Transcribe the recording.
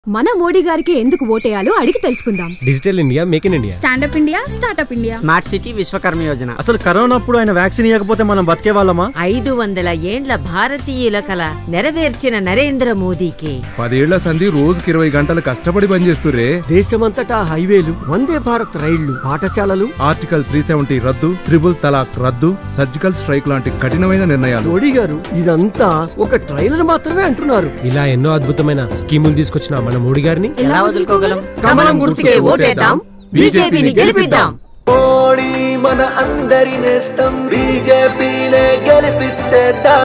మన మోడీ గారికి ఎందుకు ఓటేయాలో అడిగి తెలుసుకుందాం digital India make in India stand up India startup India smart city Vishwakarma Yojana అసలు కరోనా అప్పుడు ఆయన వ్యాక్సిన్ ఇవ్వకపోతే మనం బతికే వాళ్ళమా ఐదు వందల ఏండ్ల భారతీయుల కల నెరవేర్చిన నరేంద్ర మోదీకి పదేళ్ల సంధి రోజుకి ఇరవై గంటలు కష్టపడి పనిచేస్తురే దేశమంతటా హైవేలు వందే భారత్ రైళ్లు పాఠశాలలు ఆర్టికల్ త్రీ సెవెంటీ రద్దు త్రిబుల్ తలాక్ రద్దు సర్జికల్ స్ట్రైక్ లాంటి కఠినమైన నిర్ణయాలు మోడీ గారు ఇదంతా ఒక ట్రైలర్ మాత్రమే అంటున్నారు ఇలా ఎన్నో అద్భుతమైన స్కీములు తీసుకొచ్చిన మన మోడీ గారిని ఎలా వదులుకోగలం కమలం గుర్తుకే ఓటేద్దాం బీజేపీని గెలిపిద్దాం మోడీ మన అందరి నేస్తం బీజేపీనే గెలిపించేద్దాం